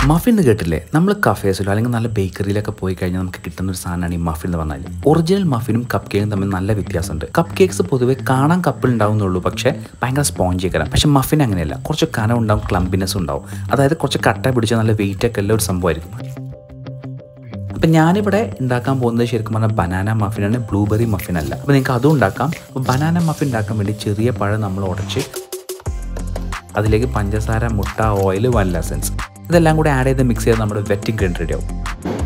muffin എന്ന് കേട്ടില്ലേ നമ്മൾ കഫേസിലോ അല്ലെങ്കിൽ നല്ല ബേക്കറിയിലൊക്കെ പോയി കഴിഞ്ഞാൽ നമുക്ക് കിട്ടുന്ന ഒരു സാധനമാണ് ഈ മഫിൻ എന്ന് പറഞ്ഞാൽ ഒറിജിനൽ മഫിനും കപ്പ് കേക്കും തമ്മിൽ നല്ല വ്യത്യാസമുണ്ട് കപ്പ് കേക്ക്സ് പൊതുവെ കാണാൻ കപ്പിൾ ഉണ്ടാവുന്നുള്ളൂ പക്ഷേ ഭയങ്കര സ്പോഞ്ചി കരം പക്ഷേ മഫിൻ അങ്ങനെയല്ല കുറച്ച് കനം ഉണ്ടാവും ക്ലംബിനെസ് ഉണ്ടാവും അതായത് കുറച്ച് കട്ട പിടിച്ച നല്ല വെയിറ്റ് ഒക്കെ ഉള്ള ഒരു സംഭവമായിരിക്കും അപ്പം ഞാനിവിടെ ഉണ്ടാക്കാൻ പോകുന്നത് ശരിക്കും പറഞ്ഞാൽ ബനാന മഫിനാണ് ബ്ലൂബെറി മഫിൻ അല്ല അപ്പോൾ നിങ്ങൾക്ക് അതും ഉണ്ടാക്കാം അപ്പോൾ ബനാന മഫിൻ ഉണ്ടാക്കാൻ വേണ്ടി ചെറിയ പഴം നമ്മൾ ഉടച്ച് അതിലേക്ക് പഞ്ചസാര മുട്ട ഓയിൽ വനില എസൻസ് ഇതെല്ലാം കൂടി ആഡ് ചെയ്ത് മിക്സ് ചെയ്ത് നമ്മുടെ വെറ്റ് ഇൻഗ്രീഡിയൻ റെഡി ആവും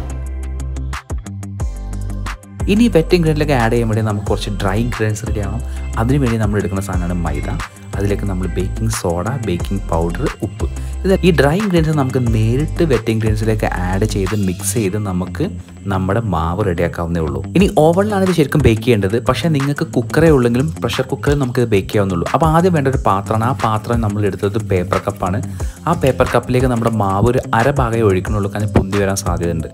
ഇനി വെറ്റ് ഇൻഗ്രീഡിയൻറ്റിലേക്ക് ആഡ് ചെയ്യാൻ വേണ്ടി നമുക്ക് കുറച്ച് ഡ്രൈ ഇൻഗ്രീഡിയൻസ് റെഡി ആവണം അതിന് വേണ്ടി നമ്മൾ എടുക്കുന്ന സാധനമാണ് മൈദ അതിലേക്ക് നമ്മൾ ബേക്കിംഗ് സോഡ ബേക്കിംഗ് പൗഡർ ഉപ്പ് ഇത് ഈ ഡ്രൈ ഇൻഗ്രീഡിയൻസ് നമുക്ക് നേരിട്ട് വെറ്റ് ഇൻഗ്രീഡിയൻസിലേക്ക് ആഡ് ചെയ്ത് മിക്സ് ചെയ്ത് നമുക്ക് നമ്മുടെ മാവ് റെഡിയാക്കാവുന്നേ ഉള്ളൂ ഇനി ഓവനിലാണ് ഇത് ശരിക്കും ബേക്ക് ചെയ്യേണ്ടത് പക്ഷേ നിങ്ങൾക്ക് കുക്കറേ ഉള്ളെങ്കിലും പ്രഷർ കുക്കറിൽ നമുക്ക് ഇത് ബേക്ക് ചെയ്യാവുന്നുള്ളൂ അപ്പോൾ ആദ്യം വേണ്ട ഒരു പാത്രമാണ് ആ പാത്രം നമ്മൾ എടുത്തത് പേപ്പർ കപ്പാണ് ആ പേപ്പർ കപ്പിലേക്ക് നമ്മുടെ മാവ് ഒരു അര ഭാഗമേ ഒഴിക്കണുള്ളൂ കാരണം പൊന്തി വരാൻ സാധ്യതയുണ്ട്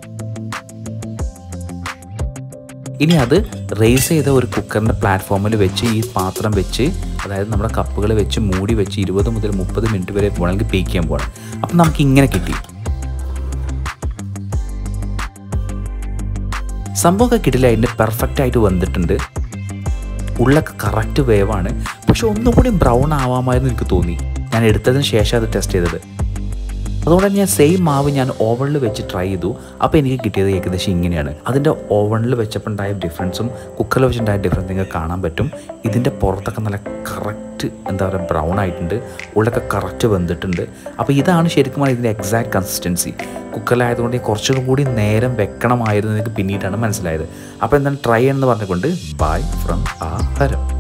ഇനി അത് റേസ് ചെയ്ത ഒരു കുക്കറിൻ്റെ പ്ലാറ്റ്ഫോമിൽ വെച്ച് ഈ പാത്രം വെച്ച് അതായത് നമ്മുടെ കപ്പുകൾ വെച്ച് മൂടി വെച്ച് ഇരുപത് മുതൽ മുപ്പത് മിനിറ്റ് വരെ വേണമെങ്കിൽ ബേക്ക് ചെയ്യാൻ പോകണം അപ്പം നമുക്ക് ഇങ്ങനെ കിട്ടി സംഭവമൊക്കെ കിട്ടില്ല അതിൻ്റെ പെർഫെക്റ്റ് ആയിട്ട് വന്നിട്ടുണ്ട് ഉള്ളൊക്കെ കറക്റ്റ് വേവാണ് പക്ഷെ ഒന്നുകൂടി ബ്രൗൺ ആവാമായിരുന്നു എനിക്ക് തോന്നി ഞാൻ എടുത്തതിന് ശേഷം അത് ടെസ്റ്റ് ചെയ്തത് അതുകൊണ്ട് തന്നെ ഞാൻ സെയിം മാവ് ഞാൻ ഓവണിൽ വെച്ച് ട്രൈ ചെയ്തു അപ്പോൾ എനിക്ക് കിട്ടിയത് ഏകദേശം ഇങ്ങനെയാണ് അതിൻ്റെ ഓവണിൽ വെച്ചപ്പോൾ ഉണ്ടായ ഡിഫറൻസും കുക്കറിൽ വെച്ചുണ്ടായ ഡിഫറൻസ് നിങ്ങൾക്ക് കാണാൻ പറ്റും ഇതിൻ്റെ പുറത്തൊക്കെ നല്ല കറക്റ്റ് എന്താ പറയുക ബ്രൗൺ ആയിട്ടുണ്ട് ഉള്ളൊക്കെ കറക്റ്റ് വെന്തിട്ടുണ്ട് അപ്പോൾ ഇതാണ് ശരിക്കും പറഞ്ഞാൽ ഇതിൻ്റെ എക്സാക്ട് കൺസിസ്റ്റൻസി കുക്കറിലായതുകൊണ്ട് കുറച്ചും കൂടി നേരം വെക്കണമായിരുന്നു എനിക്ക് പിന്നീടാണ് മനസ്സിലായത് അപ്പോൾ എന്താണ് ട്രൈ എന്ന് പറഞ്ഞുകൊണ്ട് ബൈ ഫ്രം ആ ഹരം